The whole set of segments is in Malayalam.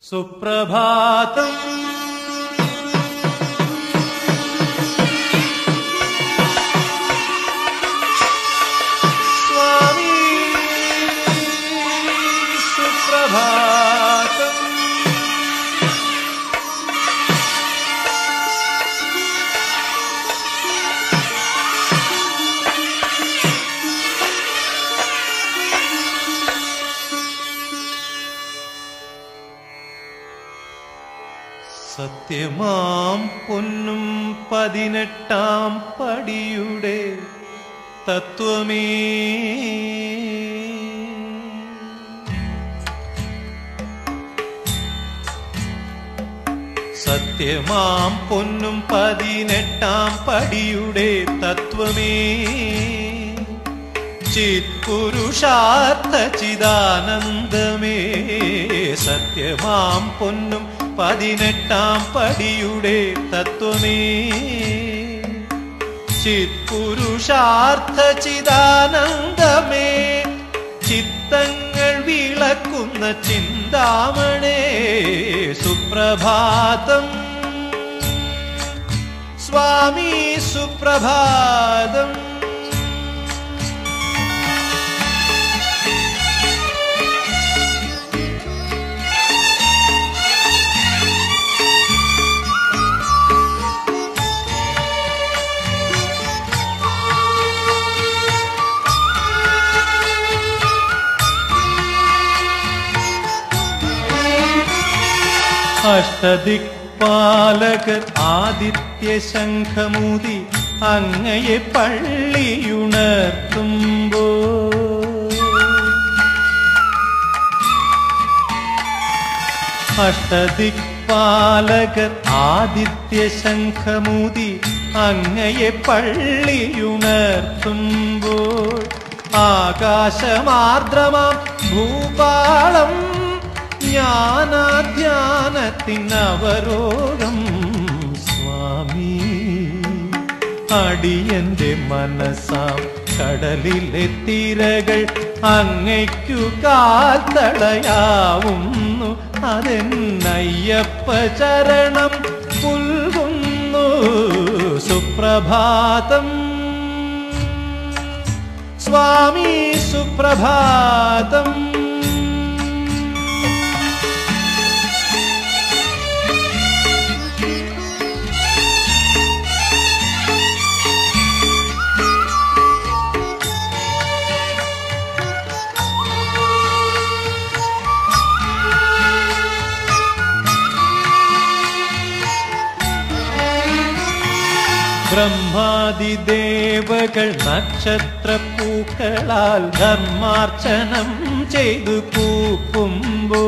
സുപ്രഭാതം സ്വാമി സുപ്രഭാതം സത്യമാം പൊന്നും പതിനെട്ടാം പടിയുടെ തത്വമേ സത്യമാം പൊന്നും പതിനെട്ടാം പടിയുടെ തത്വമേ ചിത്പുരുഷാർത്ഥ ചിദാനന്ദമേ സത്യമാം പൊന്നും പതിനെട്ടാം പടിയുടെ തത്വമേ ചിത്പുരുഷാർത്ഥ ചിദാനന്ദമേ ചിത്തങ്ങൾ വിളക്കുന്ന ചിന്താമണേ സുപ്രഭാതം സ്വാമി സുപ്രഭാതം അഷ്ടദിക്പാലകർ ആദിത്യ ശംഖമുതി അങ്ങയെ പള്ളിയുണർത്തുമ്പോ അഷ്ടദിക്പാലകർ ആദിത്യ ശംഖമുതി അങ്ങയെ പള്ളിയുണർത്തുമ്പോൾ ആകാശമാർദ്രമാം ഭൂപാളം ജ്ഞാനാധ്യാനത്തിനവരോഗം സ്വാമി അടിയന്റെ മനസ്സാം കടലിലെ തിരകൾ അങ്ങയ്ക്കു കാത്തടയാവുന്നു അതെന്നയ്യപ്പ ചരണം പുൽകുന്നു സുപ്രഭാതം സ്വാമി സുപ്രഭാതം ബ്രഹ്മാതിദേവകൾ നക്ഷത്രപ്പൂക്കളാൽ ധർമാർച്ചനം ചെയ്തു കൂപ്പുമ്പോ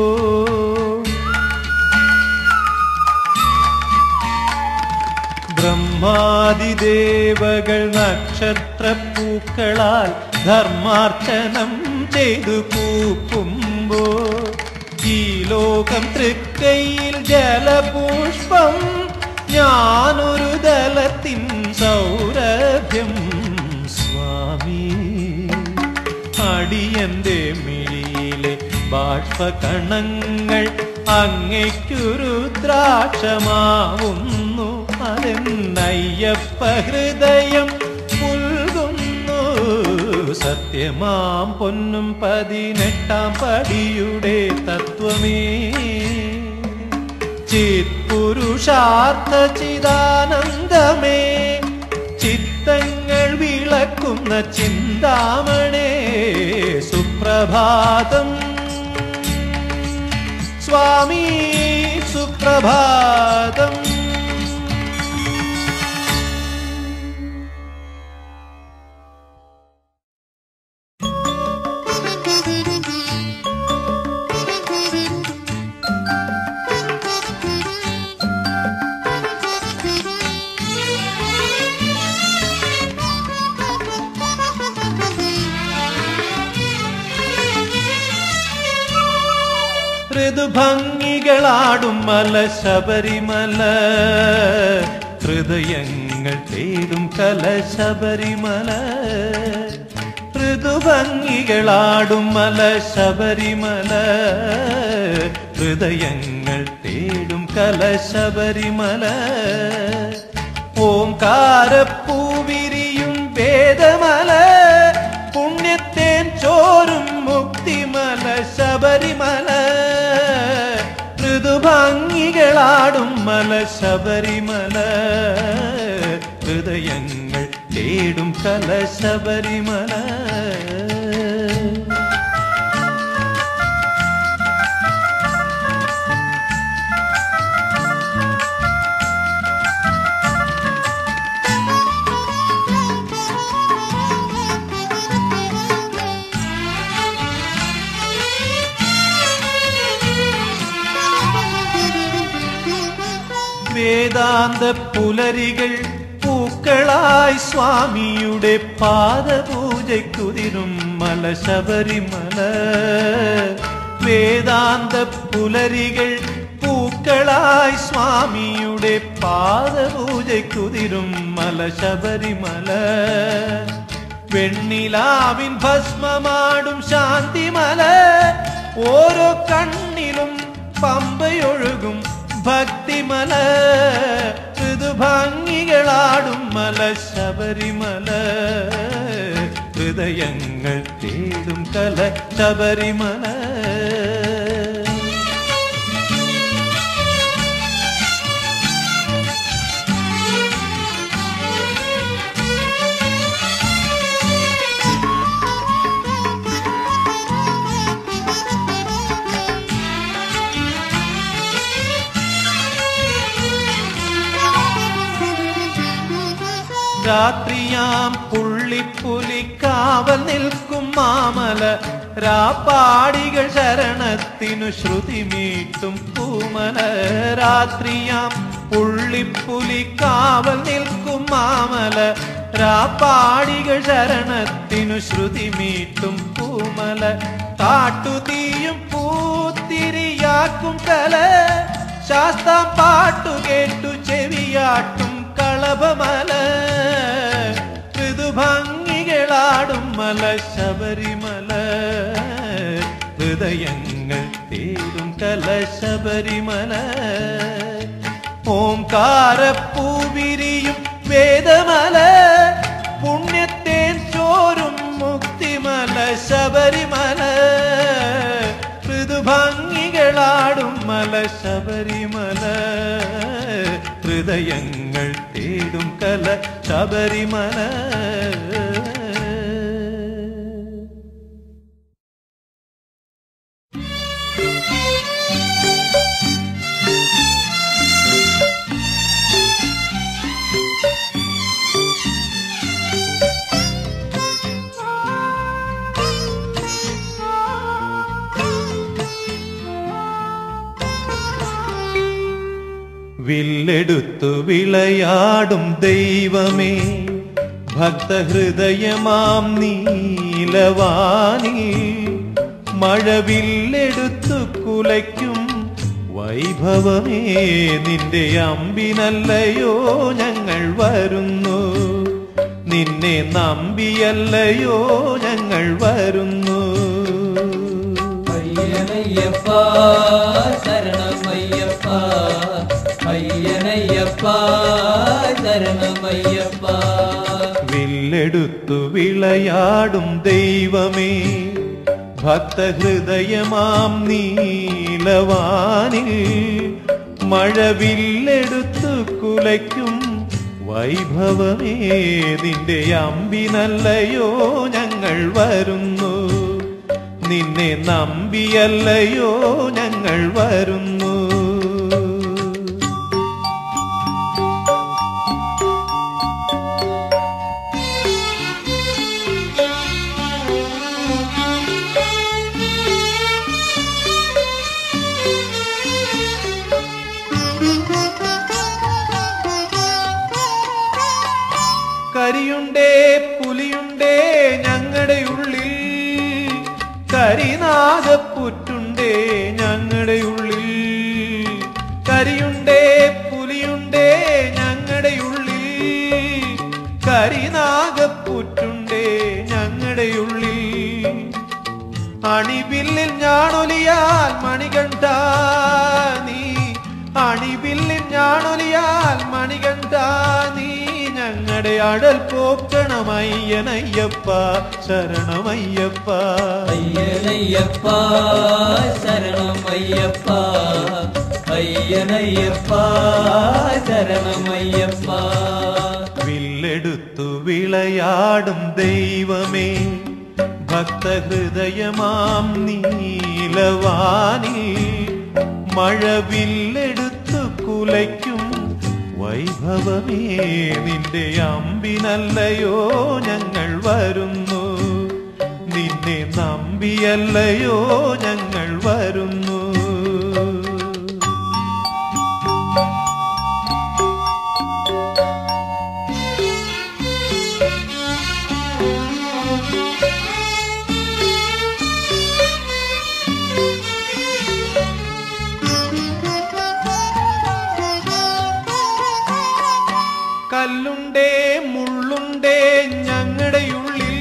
ബ്രഹ്മാതിദേവകൾ നക്ഷത്രപ്പൂക്കളാൽ ധർമാർച്ചനം ചെയ്തു കൂപ്പുമ്പോ ഈ ലോകം തൃക്കൈയിൽ ജലപുഷ്പം ഞാനൊരു ദലത്തിൻ സൗരഭ്യം സ്വാമി അടിയന്റെ മിഴിയിലെ ബാഷ്പകണങ്ങൾ അങ്ങയ്ക്കു രുദ്രാക്ഷമാവുന്നു അതെന്നയ്യപ്പ ഹൃദയം പുൽകുന്നു സത്യമാം പൊന്നും പതിനെട്ടാം പടിയുടെ തത്വമേ ചിത്പുരുഷാർത്ഥ ചിദാനന്ദമേ ചിത്തങ്ങൾ വിളക്കുന്ന ചിന്താമണേ സുപ്രഭാതം സ്വാമി സുപ്രഭാതം ഋതുഭംഗികളാടും മല ശബരിമല ഹൃദയങ്ങൾ തേടും കല ശബരിമല ഋതുഭംഗികളാടും മല ശബരിമല ഹൃദയങ്ങൾ തേടും കലശബരിമല ഓംകാരപ്പൂവിരിയും വേദമല പുണ്യത്തേൻ ചോരും മുക്തിമല ശബരിമല ഋതുഭംഗികളാടും മല ശബരിമല ഹൃദയങ്ങൾ തേടും കല ശബരിമല വേദാന്ത പുലരികൾ പൂക്കളായി സ്വാമിയുടെ പാദപൂജയ്ക്കുതിരും മല ശബരിമല വേദാന്ത പുലരികൾ പൂക്കളായി സ്വാമിയുടെ പാദപൂജയ്ക്കുതിരും മല ശബരിമല വെണ്ണിലാവിൻ ഭസ്മമാടും ശാന്തിമല ഓരോ കണ്ണിലും പമ്പയൊഴുകും ഭക്തിമല ഋതുഭംഗികളാടും മല ശബരിമല ഹൃദയങ്ങൾ തേടും കല ശബരിമല രാത്രിയാം പുള്ളിപ്പുലി കാവൽ നിൽക്കും മാമല രാപ്പാടികൾ ശരണത്തിനു ശ്രുതി മീട്ടും പൂമല രാത്രിയാം പുള്ളിപ്പുലി കാവൽ നിൽക്കും മാമല രാപ്പാടികൾ ശരണത്തിനു ശ്രുതി മീട്ടും പൂമല കാട്ടുതീയും പൂത്തിരിയാക്കും കല ശാസ്താം പാട്ടു കേട്ടു ചെവിയാട്ടും കളഭമല ഋതുഭംഗികളാടും മല ശബരിമല ഹൃദയങ്ങൾ തേടും കല ശബരിമല ഓംകാരപ്പൂവിരിയും വേദമല പുണ്യത്തേൻ ചോരും മുക്തിമല ശബരിമല ഋതുഭംഗികളാടും മല ശബരിമല ഹൃദയങ്ങൾ തേടും കല ശബരിമല വില്ലെടുത്തു വിളയാടും ദൈവമേ ഭക്തഹൃദയമാം നീലവാനി മഴവില്ലെടുത്തു കുലയ്ക്കും വൈഭവമേ നിന്റെ അമ്പിനല്ലയോ ഞങ്ങൾ വരുന്നു നിന്നെ നമ്പിയല്ലയോ ഞങ്ങൾ വരുന്നു അയ്യനയ്യപ്പ ശരണമയ്യപ്പ അയ്യനയ്യപ്പ ശരണമയ്യപ്പ വില്ലെടുത്തു വിളയാടും ദൈവമേ ഭക്തഹൃദയമാം നീലവാനിൽ മഴവില്ലെടുത്തു കുലയ്ക്കും വൈഭവമേ നിന്റെ അമ്പിനല്ലയോ ഞങ്ങൾ വരുന്നു നിന്നെ നമ്പിയല്ലയോ ഞങ്ങൾ വരുന്നു കരിയുണ്ടേ പുലിയുണ്ടേ ഞങ്ങളുടെ ഉള്ളിൽ കരിനാഗപ്പുറ്റുണ്ടേ ഞങ്ങളുടെ ഉള്ളിൽ കരിയുണ്ടേ പുലിയുണ്ടേ ഞങ്ങളുടെ ഉള്ളിൽ കരിനാഗപ്പുറ്റുണ്ടേ ഞങ്ങളുടെ ഉള്ളിൽ അണിവില്ലിൽ ഞാണൊലിയാൽ മണികണ്ഠ അടൽ പോക്കണമയ്യനയ്യപ്പ ശരണമയ്യപ്പ അയ്യനയ്യപ്പ ശരണമയ്യപ്പ അയ്യനയ്യപ്പ ശരണമയ്യപ്പ വില്ലെടുത്തു വിളയാടും ദൈവമേ ഭക്തഹൃദയമാം നീലവാനിൽ മഴവില്ലെടുത്തു കുലയ്ക്കും വൈഭവമേ നിന്റെ അമ്പിനല്ലയോ ഞങ്ങൾ വരുന്നു നിന്നെ നമ്പിയല്ലയോ ഞങ്ങൾ വരുന്നു കല്ലുണ്ടേ മുള്ളുണ്ടേ ഞങ്ങളുടെ ഉള്ളിൽ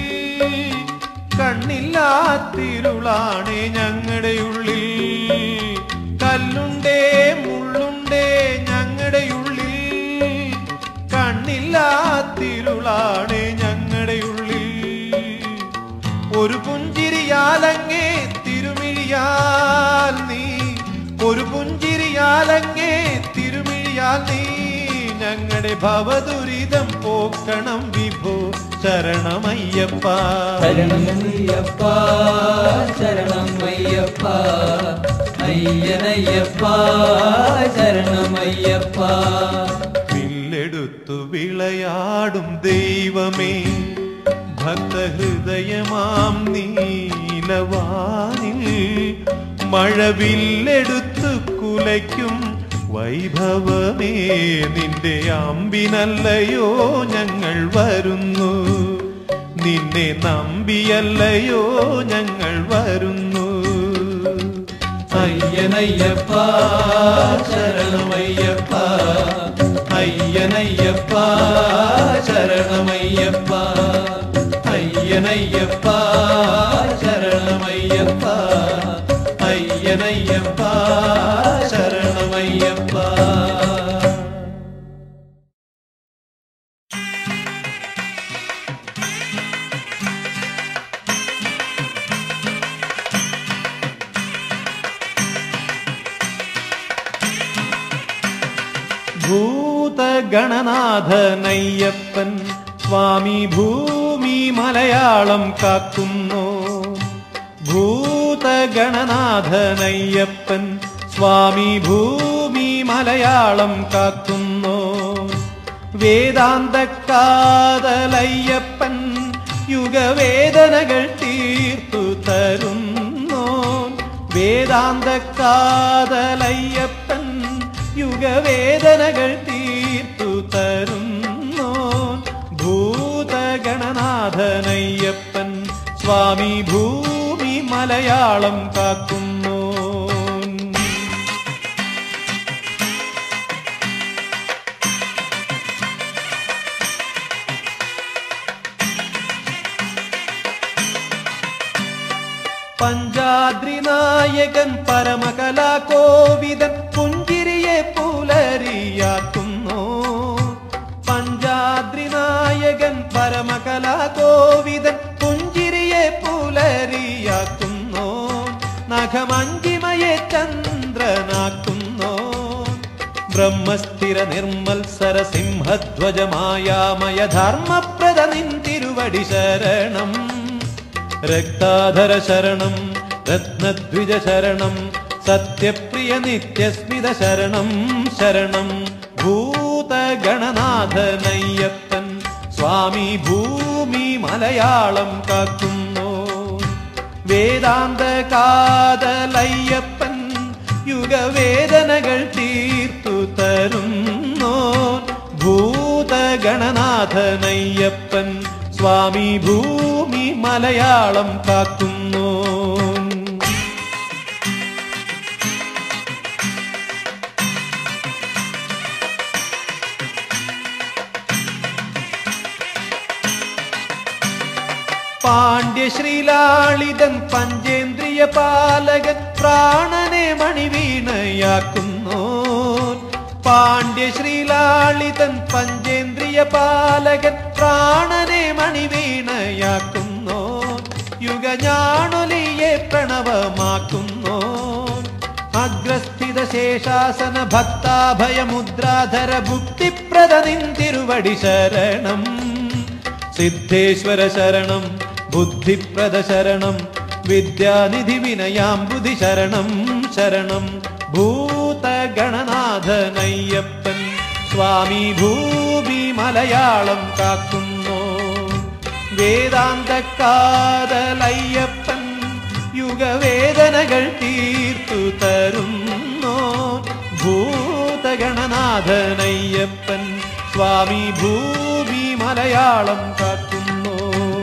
കണ്ണില്ലാത്തിരുളാണേ ഞങ്ങളുടെ ഉള്ളിൽ കല്ലുണ്ടേ മുള്ളുണ്ടേ ഞങ്ങളുടെ ഉള്ളിൽ കണ്ണില്ലാത്തിരുളാണേ ഞങ്ങളുടെ ഉള്ളിൽ ഒരു പുഞ്ചിരിയാലങ്ങേ തിരുമിഴിയാൽ നീ ഒരു പുഞ്ചിരിയാലങ്ങേ തിരുമിഴിയാൽ നീ ഞങ്ങളുടെ ഭവദുരിതം പോക്കണം വിഭോ ശരണമയ്യപ്പ ശരണമയ്യപ്പ ശരണമയ്യപ്പ അയ്യനയ്യപ്പ ശരണമയ്യപ്പ വില്ലെടുത്തു വിളയാടും ദൈവമേ ഭക്തഹൃദയമാം നീലവാനിൽ മഴവില്ലെടുത്തു കുലയ്ക്കും വൈഭവമേ നിന്റെ അമ്പിനല്ലയോ ഞങ്ങൾ വരുന്നു നിന്നെ നമ്പിയല്ലയോ ഞങ്ങൾ വരുന്നു അയ്യനയ്യപ്പ ശരണമയ്യപ്പ അയ്യനയ്യപ്പ ശരണമയ്യപ്പ അയ്യനയ്യപ്പ ശരണമയ്യപ്പ അയ്യനയ്യപ്പ ശരണമയ്യപ്പ ഭൂതഗണനാഥനയ്യപ്പൻ സ്വാമി ഭൂമി മലയാളം കാക്കുന്നു ഭൂതഗണനാഥനയ്യപ്പൻ സ്വാമി ഭൂമി മലയാളം കാക്കുന്നു വേദാന്ത കാതലയ്യപ്പൻ യുഗവേദനകൾ തീർത്തു തരുന്നു വേദാന്ത കാതലയ്യപ്പൻ യുഗവേദനകൾ തീർത്തു തരുന്നു ഭൂതഗണനാഥനയ്യപ്പൻ സ്വാമി ഭൂമി മലയാളം കാക്കുന്നു പഞ്ചാദ്രിനായകൻ പരമകലാകോവിദൻ പുഞ്ചിരിയെ പുലരിയാക്കുന്നു പഞ്ചാദ്രിനായകൻ പരമകലാകോവിദൻ പുഞ്ചിരിയെ പുലരിയാക്കുന്നു നഖമഞ്ചിമയെ ചന്ദ്രനാക്കുന്നു ബ്രഹ്മസ്ഥിര നിർമ്മത്സര സിംഹധ്വജമായാമയ ധർമ്മപ്രദ നിൻ തിരുവടി ശരണം രക്താധര ശരണം രത്നദ്വിജ ശരണം സത്യപ്രിയ നിത്യസ്മിത ശരണം ശരണം ഭൂതഗണനാഥനയ്യപ്പൻ സ്വാമി ഭൂമി മലയാളം കാക്കുന്നു വേദാന്ത കാതലയ്യപ്പൻ യുഗവേദനകൾ തീർത്തു തരുന്നു ഭൂതഗണനാഥനയ്യപ്പൻ സ്വാമി ഭൂമി മലയാളം കാക്കുന്നു പാണ്ഡ്യശ്രീലാളിതൻ പഞ്ചേന്ദ്രിയ പാലകൻ പ്രാണനെ മണിവീണയാക്കുന്നു പാണ്ഡ്യശ്രീലാളിതൻ പഞ്ചേന്ദ്രിയ പാലകൻ പ്രാണനെ മണിവീണയാക്കുന്നോ യുഗഞാണൊലിയെ പ്രണവമാക്കുന്നോ അഗ്രസ്ഥിത ശേഷാസന ഭക്താഭയമുദ്രാധര ഭുക്തിപ്രദ നിന്തിരുവടി ശരണം സിദ്ധേശ്വര ശരണം ബുദ്ധിപ്രദ ശരണം വിദ്യാനിധി വിനയാംബുധി ശരണം ശരണം ഭൂതഗണനാഥനയ്യപ്പൻ സ്വാമി ഭൂമി മലയാളം കാക്കുന്നോ വേദാന്തക്കാതലയ്യപ്പൻ യുഗവേദനകൾ തീർത്തു തരുന്നോ ഭൂതഗണനാഥനയ്യപ്പൻ സ്വാമി ഭൂമി മലയാളം കാക്കുന്നോ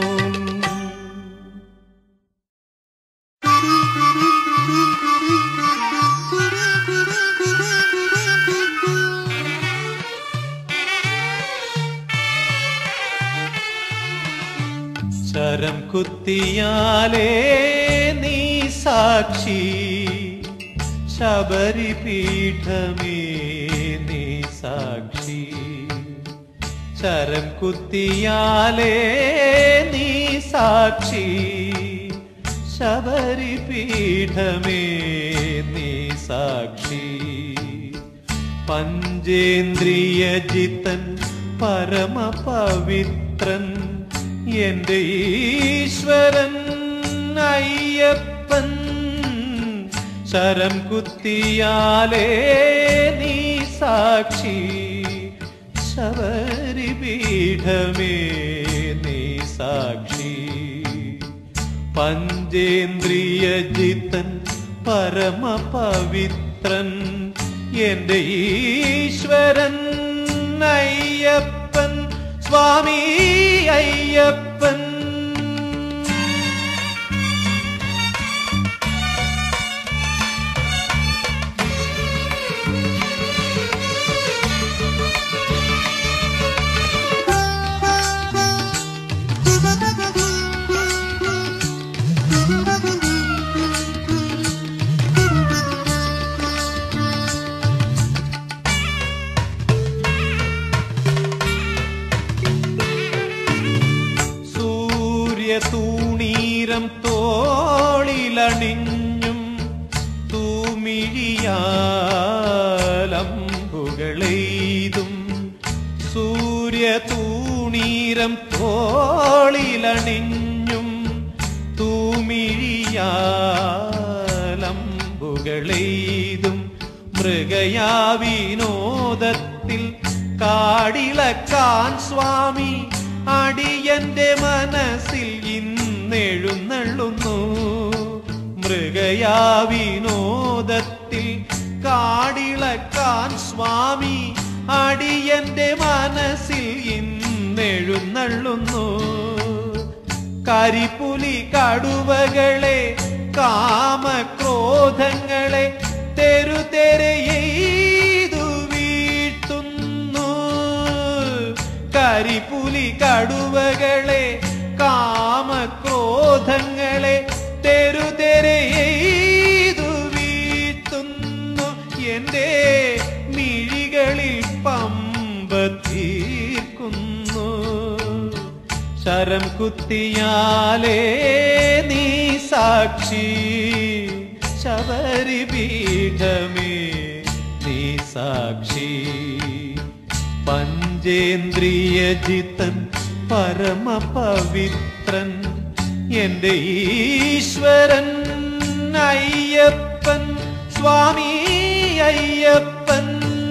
ശരം കുത്തിയാലേ നീ സാക്ഷി ശബരിപീഠമേ നീ സാക്ഷി ശരം കുത്തിയാലേ നീ സാക്ഷി ശബരിപീഠമേ നീ സാക്ഷി പഞ്ചേന്ദ്രിയ ജിതൻ പരമപവിത്രൻ എന്റെ ഈശ്വരൻ അയ്യപ്പൻ ശരം കുത്തിയാലേ നീ സാക്ഷി ശബരിപീഠമേ നീ സാക്ഷി പഞ്ചേന്ദ്രിയ ജിതൻ പരമപവിത്രൻ എന്റെ ഈശ്വരൻ അയ്യപ്പൻ സ്വാമി അയ്യപ്പൻ സൂര്യതൂണീരം തോളിലണിഞ്ഞും തൂമിഴിയാലമ്പുകളെയ്തും സൂര്യതൂണീരം തോളിലണിഞ്ഞും തൂമിഴിയാലമ്പുകളെയ്തും മൃഗയാവിനോദത്തിൽ കാടിളക്കാൻ സ്വാമി അടിയന്റെ മനസ്സിൽ ഇന്നെഴുന്നള്ളുന്നു മൃഗയാവിനോദത്തിൽ കാടിളക്കാൻ സ്വാമി അടിയന്റെ മനസ്സിൽ ഇന്നെഴുന്നള്ളുന്നു കരിപ്പുലി കടുവകളെ കാമക്രോധങ്ങളെ തെരുതെരയെയ്തു വീഴ്ത്തുന്നു കരിപ്പുലി കടുവകളെ കാമക്രോധങ്ങളെ തെരുതെരയെയ്തു വീഴ്ത്തുന്നു എന്റെ മിഴികളിൽ പമ്പ തീർക്കുന്നു ശരം കുത്തിയാലേ നീ സാക്ഷി ശബരിപീഠമേ നീ സാക്ഷി പഞ്ചേന്ദ്രിയ ജിതൻ പരമപവിത്രൻ എന്റെ ഈശ്വരൻ അയ്യപ്പൻ സ്വാമി അയ്യപ്പൻ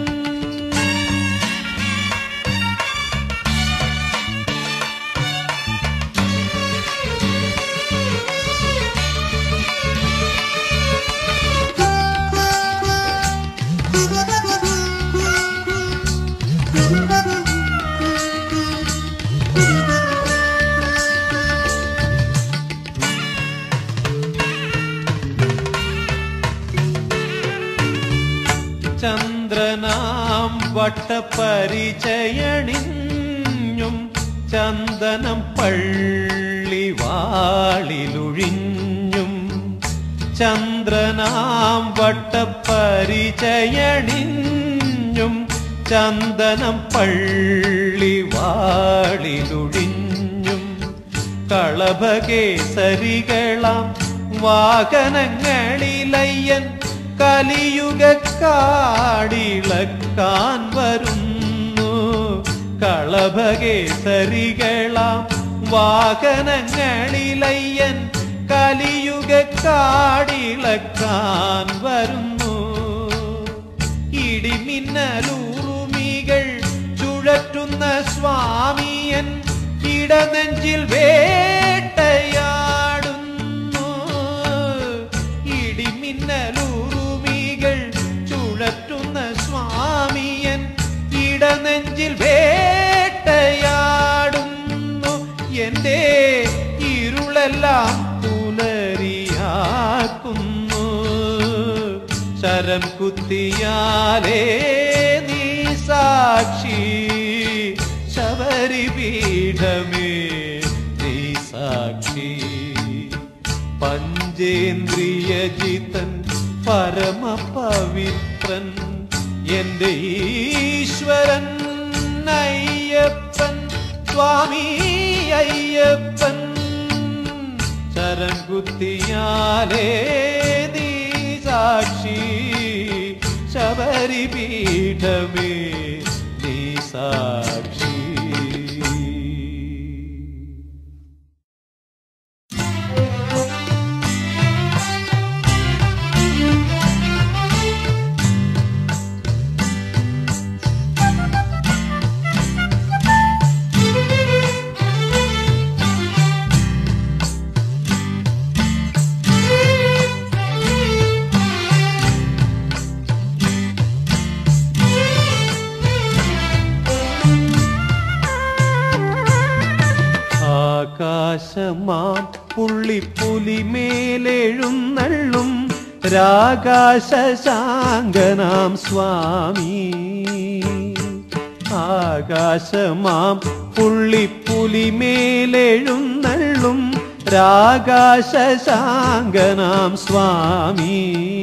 ചന്ദ്രനാം വട്ടപരിചയണിഞ്ഞും ചന്ദനം പള്ളി വാളിലുഴിഞ്ഞും ചന്ദ്രനാം വട്ടപരിചയണിഞ്ഞും ചന്ദനം പള്ളി വാളിലൊഴിഞ്ഞും കളഭകേസരികളാം വാഹനങ്ങളിലയ്യൻ കലിയുഗ കാടിളക്കാൻ വരുന്നു കളഭകേസരികളാം വാഹനങ്ങളിലയ്യൻ കലിയുഗ കാടിളക്കാൻ വരുന്നു ഇടിമിന്നലൂറുമികൾ ചുഴറ്റുന്ന സ്വാമിയൻ ഇടനെഞ്ചിൽ വേട്ടയാടുന്നു ഇടിമിന്നലൂറുമികൾ ചുഴറ്റുന്ന സ്വാമിയൻ ഇടനെഞ്ചിൽ വേട്ടയാടുന്നു എൻ്റെ ഇരുളെല്ലാം പുലരിയാക്കുന്നു ശരം കുത്തിയാലേ നീ സാക്ഷി ശബരി പീഠമേ നീ സാക്ഷി പഞ്ചേന്ദ്രിയജിതൻ പരമപവിത്രൻ എന്റെ ഈശ്വരൻ അയ്യപ്പൻ സ്വാമി അയ്യപ്പൻ ശരം കുത്തിയാലേ നീ സാക്ഷി ശബരി പീഠമേ നീ സാക്ഷി ആകാശമാം പുള്ളിപ്പുലിമേലെഴുന്നള്ളും രാകാശശാങ്കനാം സ്വാമി ആകാശമാം പുള്ളിപ്പുലിമേലെഴുന്നള്ളും രാകാശശാങ്കനാം സ്വാമി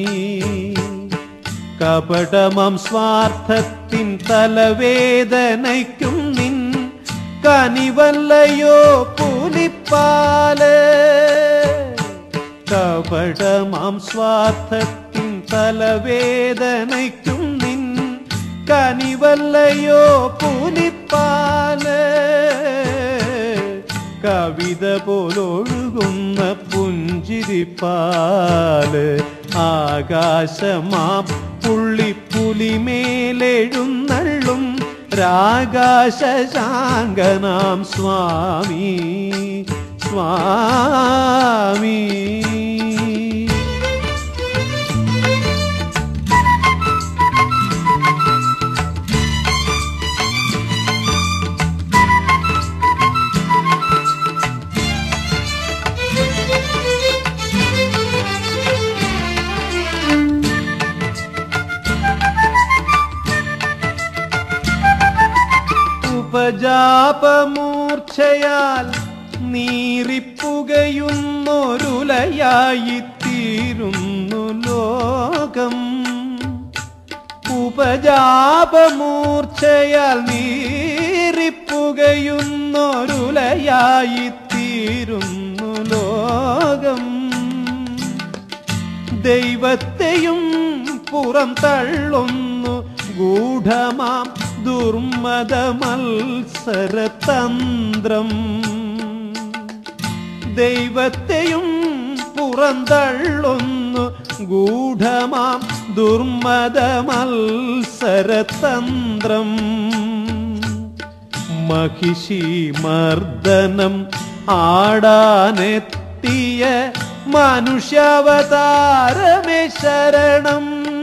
കപടമം സ്വാർത്ഥത്തിൻ തലവേദനയ്ക്കും നിൻ കനിവല്ലയോ പുലിപ്പാല് കപടമാം സ്വാർത്ഥത്തിൻ തലവേദനയ്ക്കും നിൻ കനിവല്ലയോ പുലിപ്പാല് കവിത പോലൊഴുകുന്ന പുഞ്ചിരിപ്പാല് ആകാശമാം പുള്ളിപ്പുലിമേലെഴുന്നള്ളും രാകാശശാങ്കനാം സ്വാമി സ്വാമി ഉപജാപമൂർച്ഛയാൽ നീറിപ്പുകയുന്നൊരുലയായിത്തീരുന്നു ലോകം ഉപജാപമൂർച്ഛയാൽ നീറിപ്പുകയുന്നൊരുലയായിത്തീരുന്നു ലോകം ദൈവത്തെയും പുറം തള്ളുന്നു ഗൂഢമാം ദുർമത മത്സരതന്ത്രം ദൈവത്തെയും പുറന്തള്ളുന്നു ഗൂഢമാം ദുർമത മത്സരതന്ത്രം മഹിഷി മർദ്ദനം ആടാനെത്തിയ മനുഷ്യാവതാരമേ ശരണം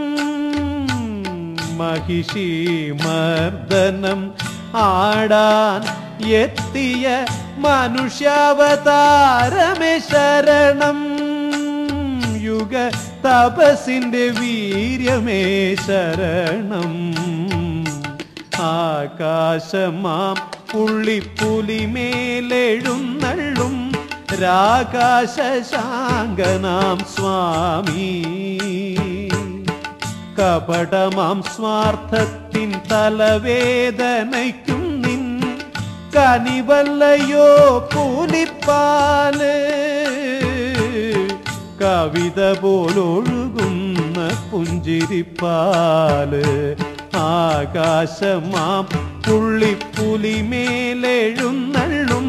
മഹിഷി മർദ്ദനം ആടാൻ എത്തിയ മനുഷ്യാവതാരമേ ശരണം യുഗ തപസിന്റെ വീര്യമേ ശരണം ആകാശമാം പുള്ളിപ്പുലിമേലെഴുന്നള്ളും രാകാശശാങ്കനാം സ്വാമി കപടമാം സ്വാർത്ഥത്തിൻ തലവേദനയ്ക്കും നിൻ കനിവല്ലയോ കൂലിപ്പാല് കവിത പോലൊഴുകുന്ന പുഞ്ചിരിപ്പാല് ആകാശമാം പുള്ളിപ്പുലിമേലെഴുന്നള്ളും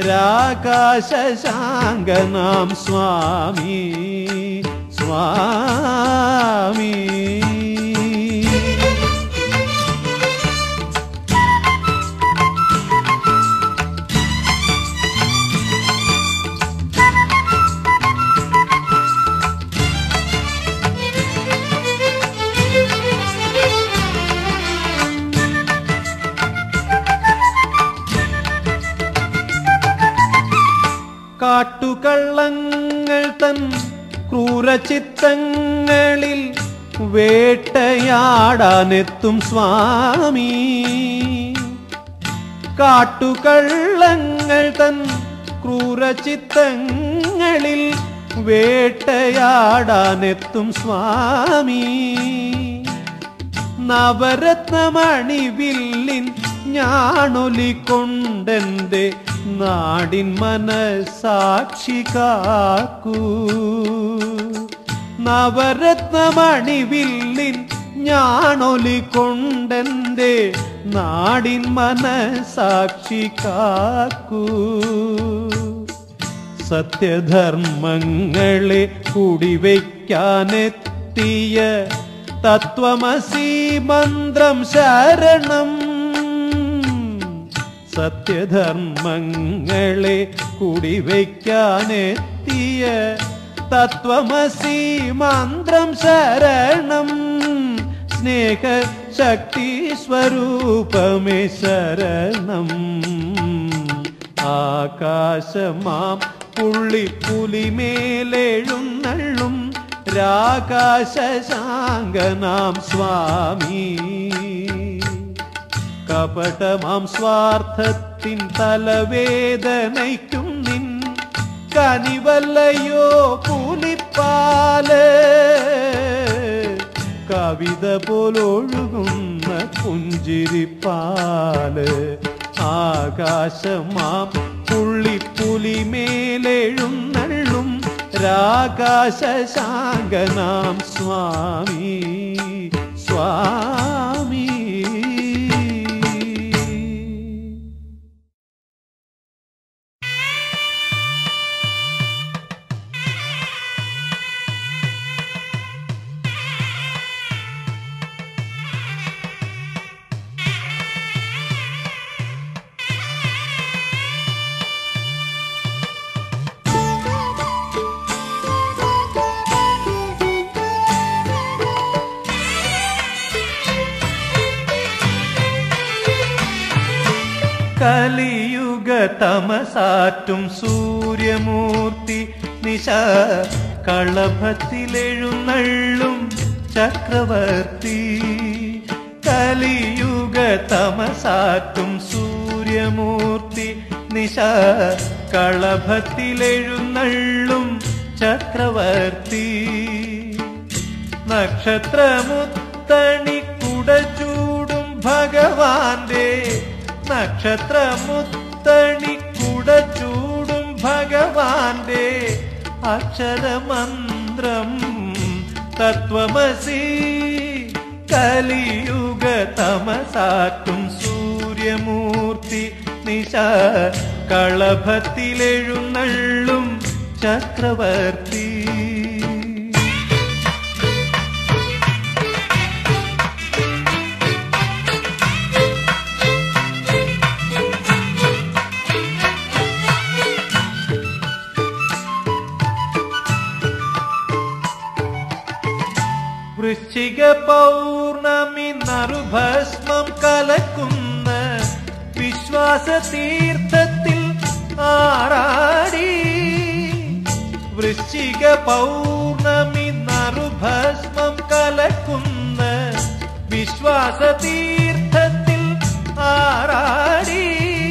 രാകാശശാങ്കനാം സ്വാമി സ്വാമി കാട്ടുകള്ളങ്ങൾ തൻ ക്രൂരചിത്തങ്ങളിൽ വേട്ടയാടാനെത്തും സ്വാമി കാട്ടുകള്ളങ്ങൾ തൻ ക്രൂരചിത്തങ്ങളിൽ വേട്ടയാടാനെത്തും സ്വാമി നവരത്നമണിവില്ലിൻ ഞാണൊലിക്കൊണ്ടെന്റെ നാടിൻ മനസാക്ഷി കാക്കൂ നവരത്നമണിവില്ലിൻ ഞാണൊലിക്കൊണ്ടെന്റെ നാടിൻ മനസാക്ഷി കാക്കൂ സത്യധർമ്മങ്ങളെ കുടിവയ്ക്കാനെത്തിയ തത്വമസി മന്ത്രം ശരണം സത്യധർമ്മങ്ങളെ കുടിവയ്ക്കാനെത്തിയ തത്വമസി മന്ത്രം ശരണം സ്നേഹ ശക്തി സ്വരൂപമേ ശരണം ആകാശമാം പുള്ളിപ്പുലിമേലെഴുന്നള്ളും രാകാശശാങ്കനാം സ്വാമി കപടമാം സ്വാർത്ഥത്തിൻ തലവേദനയ്ക്കും നിൻ കനിവല്ലയോ കൂലിപ്പാല് കവിത പോലൊഴുകുന്ന പുഞ്ചിരിപ്പാല് ആകാശമാം പുള്ളിപ്പുലിമേലെഴുന്നള്ളും രാകാശശാങ്കനാം സ്വാമി സ്വാമി കലിയുഗ തമസാറ്റും സൂര്യമൂർത്തി നിശ കളഭത്തിലെഴുന്നള്ളും ചക്രവർത്തി കലിയുഗ തമസാറ്റും സൂര്യമൂർത്തി നിശ കളഭത്തിലെഴുന്നള്ളും ചക്രവർത്തി നക്ഷത്രമുത്തണി കുടചൂടും ഭഗവാന്റെ നക്ഷത്രമുത്തണി കുടചൂടും ഭഗവാന്റെ അക്ഷരമന്ത്രം തത്വമസി കലിയുഗ തമസാറ്റും സൂര്യമൂർത്തി നിശ കളഭത്തിലെഴുന്നള്ളും ചക്രവർത്തി വൃശ്ചിക പൗർണമി നറുഭസ്മം കലക്കുന്ന വിശ്വാസ തീർത്ഥത്തിൽ ആറാടി വൃശ്ചിക പൗർണമി നറുഭസ്മം കലക്കുന്ന വിശ്വാസ തീർത്ഥത്തിൽ ആറാടി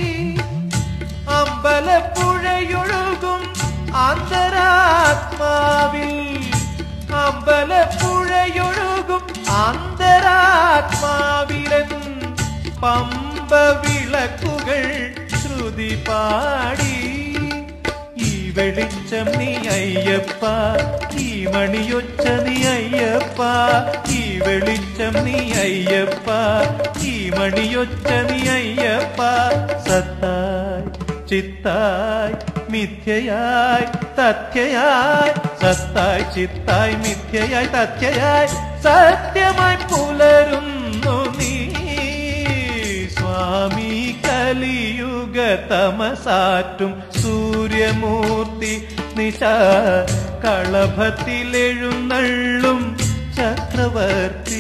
അമ്പലപ്പുഴയൊഴുകും അന്തരാത്മാവിൽ അമ്പലപ്പുഴയൊഴുകും അന്തരാത്മാവിലൻ പമ്പ വിളക്കുകൾ ശ്രുതി പാടി ഈ വെളിച്ചം നീ അയ്യപ്പ ഈ മണിയൊച്ച നീ അയ്യപ്പ ഈ വെളിച്ചം നീ അയ്യപ്പ ഈ മണിയൊച്ച നീ അയ്യപ്പ സത്തായി ചിത്തായി മിഥ്യയായി തഥ്യയായി സത്തായി ചിത്തായി മിഥ്യയായി തഥ്യയായി സത്യമായി പുലരുന്നു നീ സ്വാമി കലിയുഗ തമസാറ്റും സൂര്യമൂർത്തി നിശ കളഭത്തിലെഴുന്നള്ളും ചക്രവർത്തി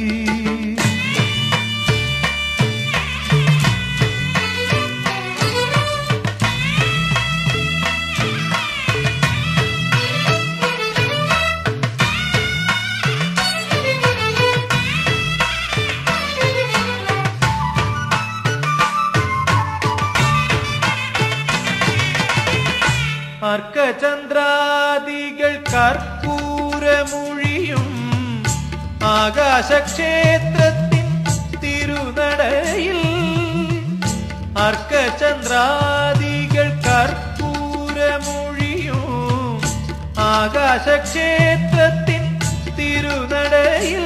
അർക്കചന്ദ്രാദികൾ കർപ്പൂരമൊഴിയും ആകാശക്ഷേത്രത്തിൻ തിരുനടയിൽ അർക്കചന്ദ്രാദികൾ കർപ്പൂരമൊഴിയും ആകാശക്ഷേത്രത്തിൻ തിരുനടയിൽ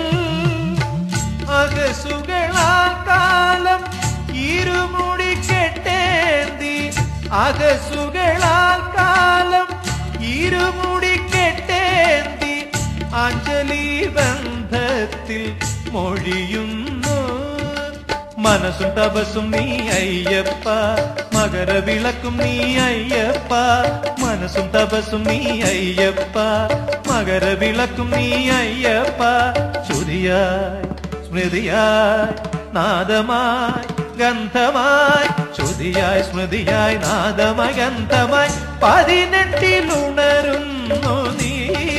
അകസുകളാൽ കാലം ഇരുമുടി കെട്ടേന്തി അകസുകളാൽ കാലം ഇരുമുടി കെട്ടേന്തി അഞ്ജലി ബന്ധത്തിൽ മൊഴിയുന്നു മനസ്സും തപസ്സും നീ അയ്യപ്പ മകരവിളക്കും നീ അയ്യപ്പ മനസ്സും തപസ്സും നീ അയ്യപ്പ മകരവിളക്കും നീ അയ്യപ്പ ശ്രുതിയായി സ്മൃതിയായി നാദമായി ഗന്ധമായി ശ്രുതിയായി സ്മൃതിയായി നാദമായി ഗന്ധമായി പതിനെട്ടിലുണരുന്നു നീ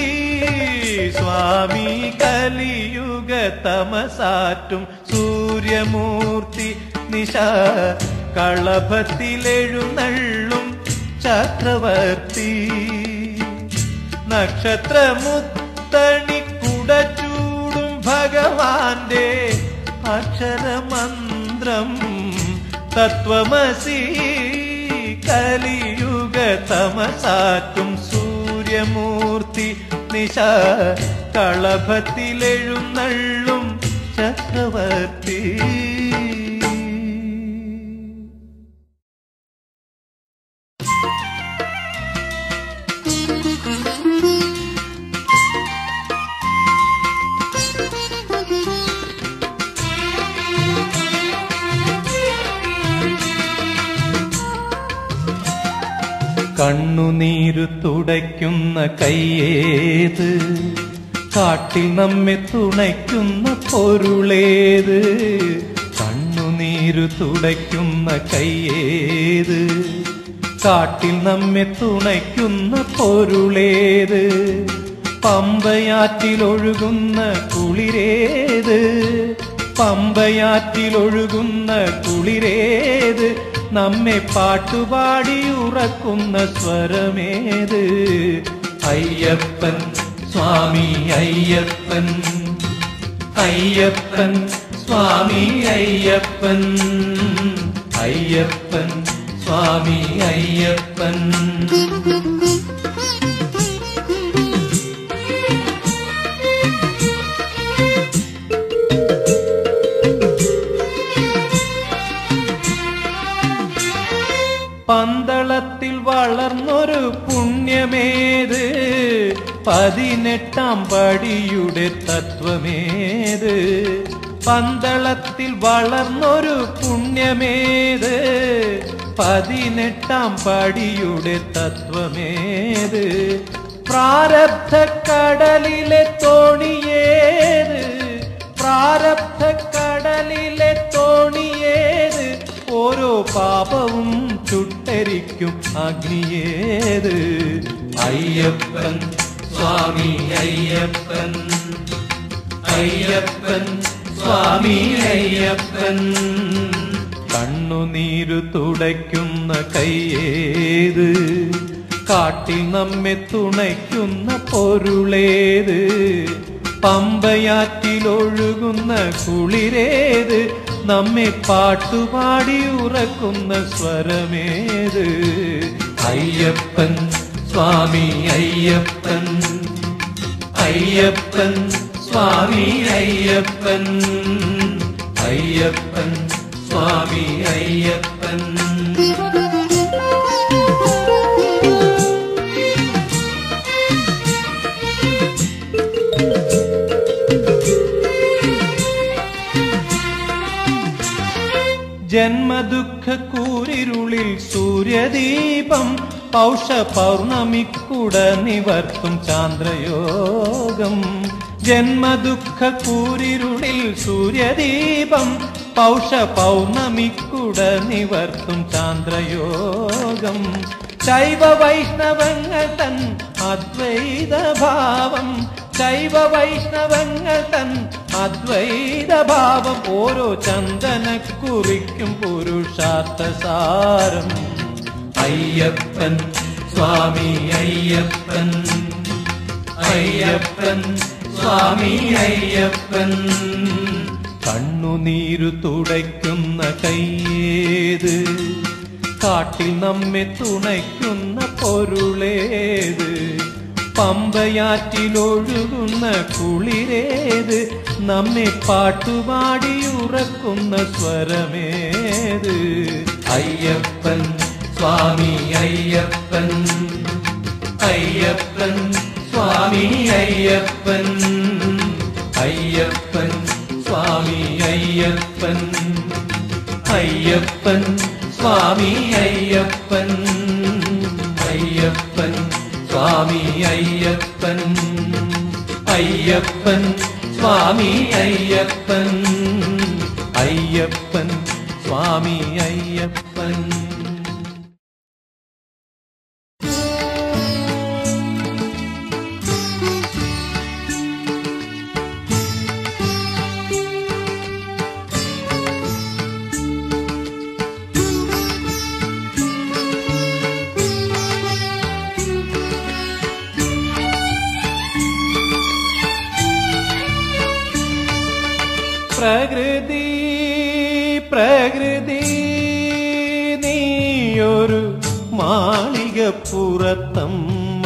സ്വാമി കലിയുഗ തമസാറ്റും സൂര്യമൂർത്തി നിശ കളഭത്തിലെഴുന്നള്ളും ചക്രവർത്തി നക്ഷത്രമുത്തണി കുടച്ചൂടും ഭഗവാന്റെ അക്ഷരമന്ത്രം തത്വമസി കലിയുഗ തമസാറ്റും സൂര്യമൂർത്തി നിശ കളഭത്തിലെഴുന്നള്ളും ചക്രവർത്തി കണ്ണുനീരു തുടയ്ക്കുന്ന കയ്യേത് കാട്ടിൽ നമ്മെ തുണയ്ക്കുന്ന പൊരുളേത് കണ്ണുനീരു തുടയ്ക്കുന്ന കയ്യേത് കാട്ടിൽ നമ്മെ തുണയ്ക്കുന്ന പൊരുളേത് പമ്പയാറ്റിലൊഴുകുന്ന കുളിരേത് പമ്പയാറ്റിലൊഴുകുന്ന കുളിരേത് നമ്മെ പാട്ടുപാടി ഉറക്കുന്ന സ്വരമേത് അയ്യപ്പൻ സ്വാമി അയ്യപ്പൻ അയ്യപ്പൻ സ്വാമി അയ്യപ്പൻ അയ്യപ്പൻ സ്വാമി അയ്യപ്പൻ പന്തളത്തിൽ വളർന്നൊരു പുണ്യമേത് പതിനെട്ടാം പടിയുടെ തത്വമേത് പന്തളത്തിൽ വളർന്നൊരു പുണ്യമേത് പതിനെട്ടാം പടിയുടെ തത്വമേത് പ്രാരബ്ധ കടലിലെ തോണിയേത് പ്രാരബ്ധ കടലിലെ തോണിയേത് ഓരോ പാപവും ചുട്ടരിക്കും അഗ്നിയേത് അയ്യപ്പൻ സ്വാമി അയ്യപ്പൻ അയ്യപ്പൻ സ്വാമി അയ്യപ്പൻ കണ്ണുനീരു തുടയ്ക്കുന്ന കയ്യേത് കാട്ടിൽ നമ്മെ തുണയ്ക്കുന്ന പൊരുളേത് പമ്പയാറ്റിലൊഴുകുന്ന കുളിരേത് നമ്മെ പാട്ടുപാടി ഉറക്കുന്ന സ്വരമേത് അയ്യപ്പൻ സ്വാമി അയ്യപ്പൻ അയ്യപ്പൻ സ്വാമി അയ്യപ്പൻ അയ്യപ്പൻ സ്വാമി അയ്യപ്പൻ ജന്മദുഃഖ കൂരിരുളിൽ സൂര്യദീപം പൗഷ പൗർണമിക്കുട നിവർത്തും ചാന്ദ്രയോഗം ജന്മദുഃഖ കൂരിരുളിൽ സൂര്യദീപം പൗഷ പൗർണമിക്കുട നിവർത്തും ചാന്ദ്രയോഗം ശൈവ വൈഷ്ണവങ്ങൾ തൻ അദ്വൈത ഭാവം ശൈവ വൈഷ്ണവങ്ങൾ തൻ അദ്വൈത ഭാവം ഓരോ ചന്ദനക്കുറിക്കും പുരുഷാർത്ഥ സാരം അയ്യപ്പൻ സ്വാമി അയ്യപ്പൻ അയ്യപ്പൻ സ്വാമി അയ്യപ്പൻ കണ്ണുനീരു തുടയ്ക്കുന്ന കയ്യേത് കാട്ടിൽ നമ്മെ തുണയ്ക്കുന്ന പൊരുളേത് പമ്പയാറ്റിലൊഴുകുന്ന കുളിരേത് നമ്മെ പാട്ടുപാടി ഉറക്കുന്ന സ്വരമേത് അയ്യപ്പൻ സ്വാമി അയ്യപ്പൻ അയ്യപ്പൻ സ്വാമി അയ്യപ്പൻ അയ്യപ്പൻ സ്വാമി അയ്യപ്പൻ അയ്യപ്പൻ സ്വാമി അയ്യപ്പൻ അയ്യപ്പൻ സ്വാമി അയ്യപ്പൻ അയ്യപ്പൻ സ്വാമി അയ്യപ്പൻ അയ്യപ്പൻ സ്വാമി അയ്യപ്പൻ പ്രകൃതി പ്രകൃതി നീയൊരു മാളികപ്പുറത്തമ്മ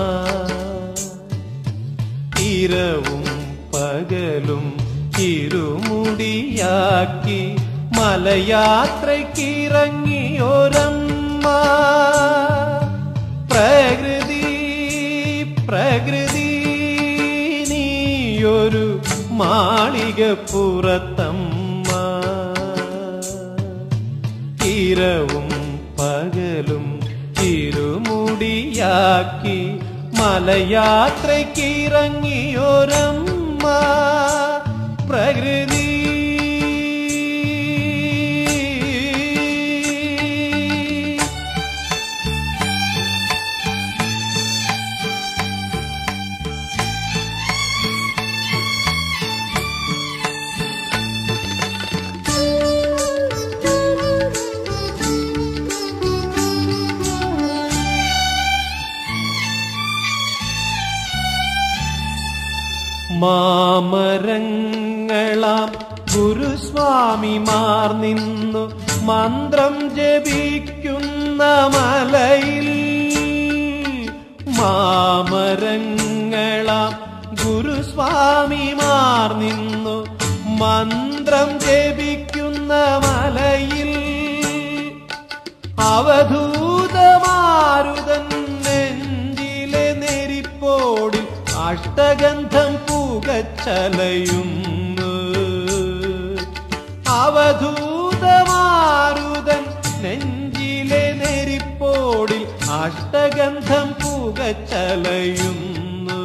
ഇരവും പകലും ഇരുമുടിയാക്കി മലയാത്രയ്ക്കിറങ്ങിയൊരമ്മ പ്രകൃതി പ്രകൃതി നീയൊരു മാളികപ്പുറത്തമ്മ ഇരവും പകലും ഇരുമുടിയാക്കി മലയാത്രയ്ക്കിറങ്ങിയൊരമ്മ പ്രകൃതി മാമരങ്ങളാം ഗുരുസ്വാമിമാർ നിന്നു മന്ത്രം ജപിക്കുന്ന മലയിൽ മാമരങ്ങളാം ഗുരുസ്വാമിമാർ നിന്നു മന്ത്രം ജപിക്കുന്ന മലയിൽ അവധൂതമാരുതൻ നെഞ്ചിലെ നെരിപ്പോടിൽ അഷ്ടഗന്ധം പുകച്ചലയുന്നു അവധൂതമാരുതൻ നെഞ്ചിലെ നെരിപ്പോടിൽ അഷ്ടഗന്ധം പുകച്ചലയുന്നു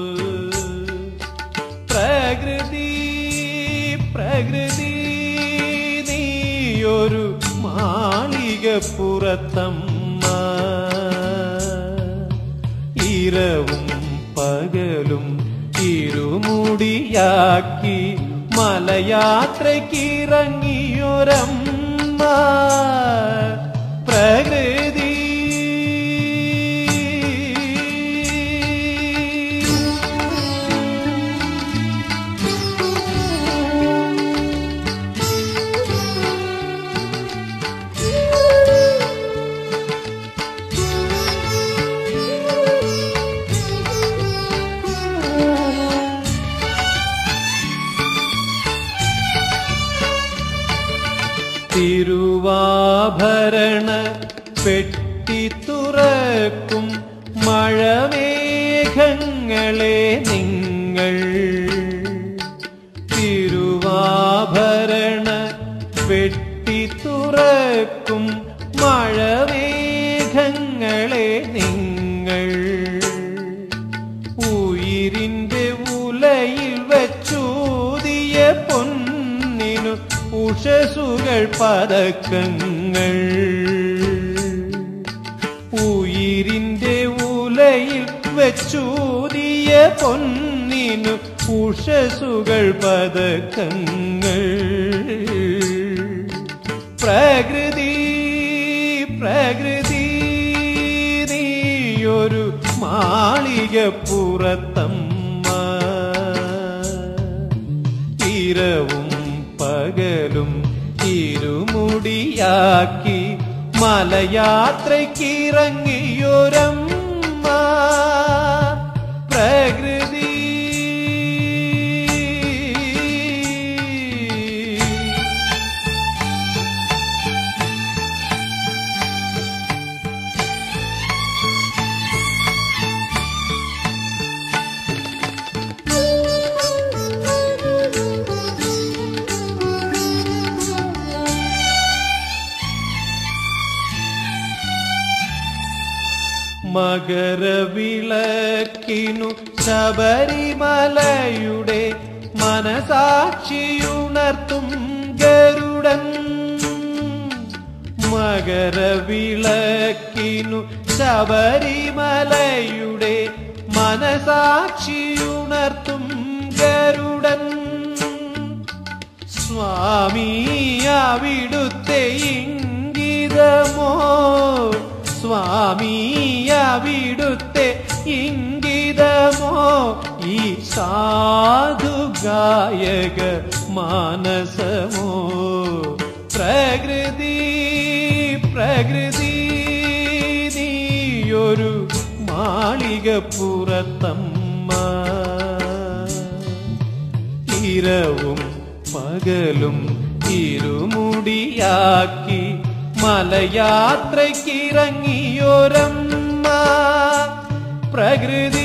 പ്രകൃതി പ്രകൃതി നീയൊരു മാളികപ്പുറത്തമ്മ ഇരവും പകലും ഇരുമുടിയാക്കി മലയാത്രയ്ക്കിറങ്ങിയൊരമ്മ പ്രകൃതി തിരുവാഭരണ പെട്ടി തുറക്കും മഴമേഘങ്ങളെ നിങ്ങൾ തിരുവാഭരണ പെട്ടി തുറക്കും മഴമേഘങ്ങളെ നിങ്ങൾ ഉയിരിന്റെ ഉലയിൽ വെച്ചൂതിയ പൊന്നിനു ഉഷസുകൾ പതക്കങ്ങൾ ഉയിരിന്റെ ഉലയിൽ വെച്ചൂതിയ പൊന്നിനു ഉഷസുകൾ പതക്കങ്ങൾ പ്രകൃതി പ്രകൃതി നീയൊരു മാളിക പുറത്തമ്മ ഇരവും പകലും ഇരുമുടിയാക്കി മലയാത്രയ്ക്കിറങ്ങിയൊരമ്മ പ്രകൃതി മകരവിളക്കിനു ശബരിമലയുടെ മനസാക്ഷിയുണർത്തും ഗരുഡൻ മകരവിളക്കിനു ശബരിമലയുടെ മനസാക്ഷിയുണർത്തും ഗരുഡൻ സ്വാമി അവിടുത്തെ ഇംഗിതമോ സ്വാമി അവിടുത്തെ ഇംഗിതമോ ഈ സാധു ഗായക മാനസമോ പ്രകൃതി പ്രകൃതി നീയൊരു മാളിക പുറത്തമ്മ ഇരവും പകലും ഇരുമുടിയാക്കി മലയാത്രയ്ക്കിറങ്ങിയൊരമ്മ പ്രകൃതി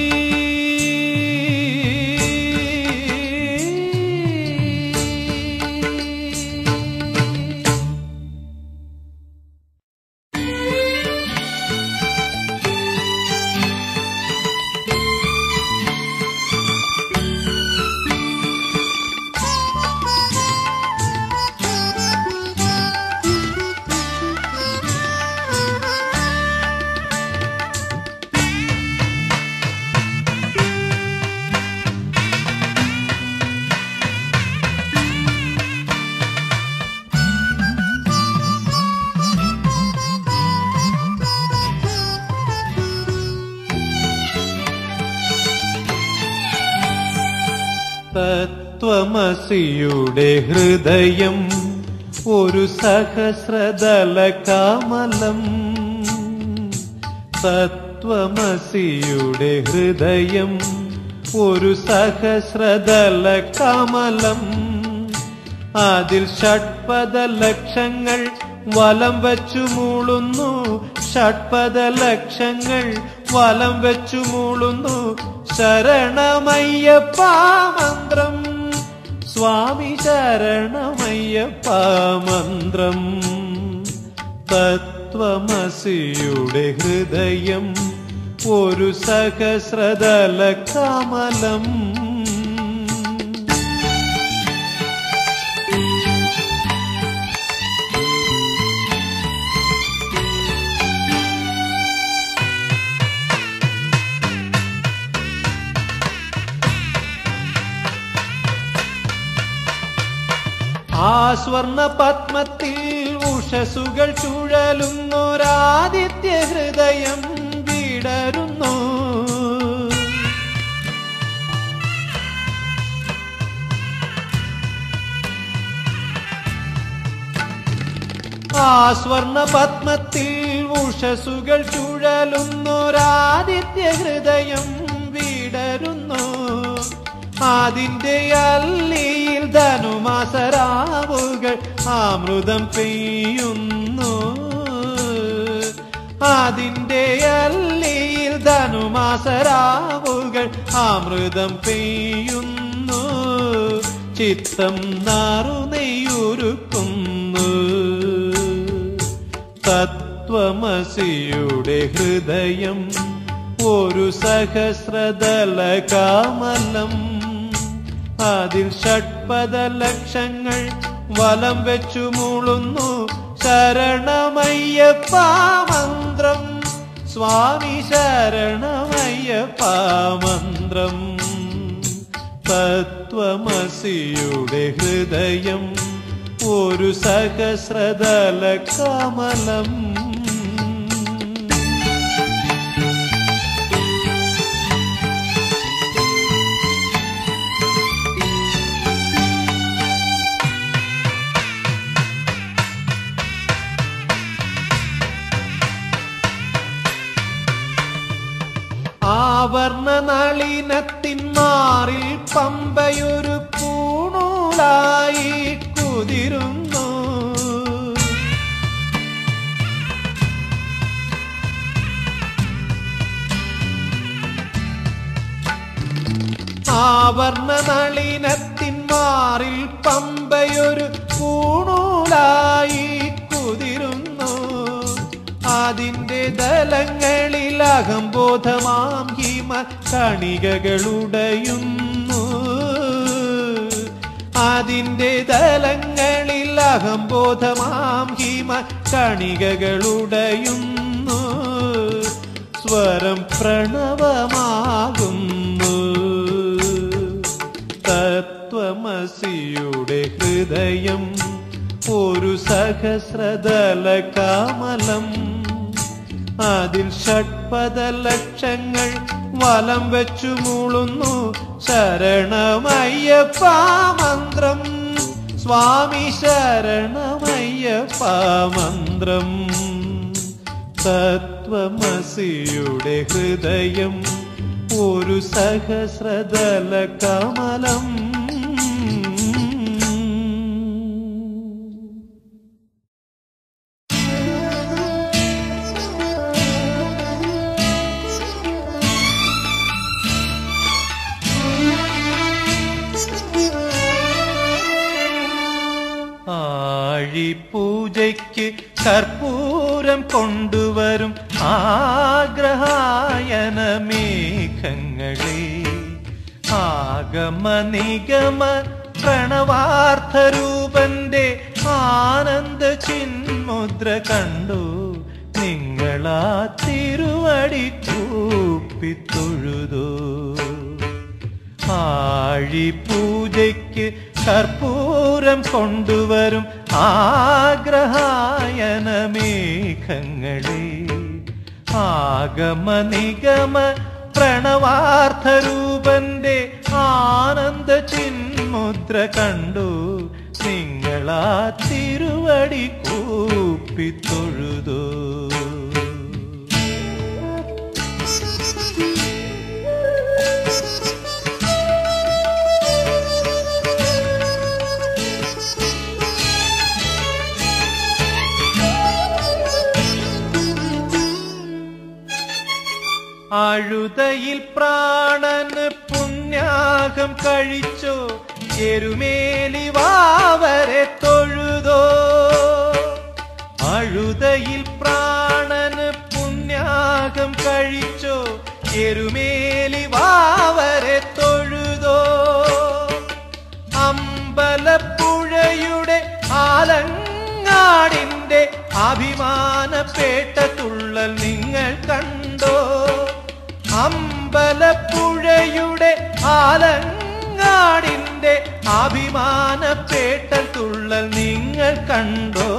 തത്വമസിയുടെ ഹൃദയം ഒരു സഹസ്രദല കമലം തത്വമസിയുടെ ഹൃദയം ഒരു സഹസ്രദല കമലം അതിൽ ഷഡ്പദ ലക്ഷങ്ങൾ വലം വെച്ചു മൂളുന്നു ഷഡ്പദ ലക്ഷങ്ങൾ വലം വെച്ചു മൂളുന്നു ശരണമയ്യപ്പ മന്ത്രം സ്വാമി ശരണമയ്യപ്പ മന്ത്രം തത്വമസിയുടെ ഹൃദയം ഒരു സഹസ്രദല കമലം ആ സ്വർണ പത്മത്തിൽ ഉഷസുകൾ ചുഴലുന്നൊരാദിത്യ ഹൃദയം വിടരുന്നു ആ സ്വർണ പത്മത്തിൽ ഉഷസുകൾ ചുഴലുന്നൊരാദിത്യ ഹൃദയം വിടരുന്നു അതിന്റെ അല്ലിയിൽ ധനുമാസരാവുകൾ അമൃതം പെയ്യുന്നു അതിന്റെ അല്ലിയിൽ ധനുമാസരാവുകൾ അമൃതം പെയ്യുന്നു ചിത്തം നാറുനെയ്യുരുക്കുന്നു തത്വമസിയുടെ ഹൃദയം ഒരു സഹസ്രദല കാമലം അതിൽ ഷഡ്പദ ലക്ഷങ്ങൾ വലം വെച്ചു മൂളുന്നു ശരണമയ്യപ്പ മന്ത്രം സ്വാമി ശരണമയ്യപ്പ മന്ത്രം തത്വമസിയുടെ ഹൃദയം ഒരു സഹസ്രദല കമലം ആവർണ നളിനത്തിൻ മാറിൽ പമ്പയൊരു പൂണൂലായി കുതിരുന്നു ആവർണ നളിനത്തിൻ മാറിൽ പമ്പയൊരു പൂണൂലായി കുതിരുന്നു അതിന്റെ ദലങ്ങളിൽ അഹംബോധമാം ഹിമ കണികകളുടയുന്നു അതിന്റെ ദലങ്ങളിൽ അഹംബോധമാം ഹിമ കണികകളുടയുന്നു സ്വരം പ്രണവമാകുന്നു തത്വമസിയുടെ ഹൃദയം ഒരു സഹസ്രദല കാമലം അതിൽ ഷഡ്പദ ലക്ഷങ്ങൾ വലം വെച്ചു മൂളുന്നു ശരണമയ്യപ്പ മന്ത്രം സ്വാമി ശരണമയ്യപ്പ മന്ത്രം തത്വമസിയുടെ ഹൃദയം ഒരു സഹസ്രദല കമലം ആഴിപൂജയ്ക്ക് കർപ്പൂരം കൊണ്ടുവരും ആഗ്രഹായന മേഘങ്ങളെ ആഗമ നിഗമ പ്രണവാർത്ഥരൂപന്റെ ആനന്ദ ചിന്മുദ്ര കണ്ടു നിങ്ങളാ തിരുവടി കൂപ്പിത്തൊഴുതോ ആഴിപൂജയ്ക്ക് കർപ്പൂരം കൊണ്ടുവരും ആഗ്രഹായന മേഘങ്ങളെ ആഗമ നിഗമ പ്രണവാർത്ഥരൂപന്റെ ആനന്ദ ചിന്മുദ്ര കണ്ടു നിങ്ങളാ തിരുവടി കൂപ്പിത്തൊഴുതോ അഴുതയിൽ പ്രാണന് പുണ്യാഹം കഴിച്ചോ എരുമേലി വാവരെ തൊഴുതോ അഴുതയിൽ പ്രാണന് പുണ്യാഹം കഴിച്ചോ എരുമേലി വാവരെ തൊഴുതോ അമ്പലപ്പുഴയുടെ ആലങ്ങാടിന്റെ അഭിമാനപേട്ട തുള്ളൽ നിങ്ങൾ കണ്ടോ അമ്പലപ്പുഴയുടെ ആലങ്ങാടിന്റെ അഭിമാനപേട്ട തുള്ളൽ നിങ്ങൾ കണ്ടോ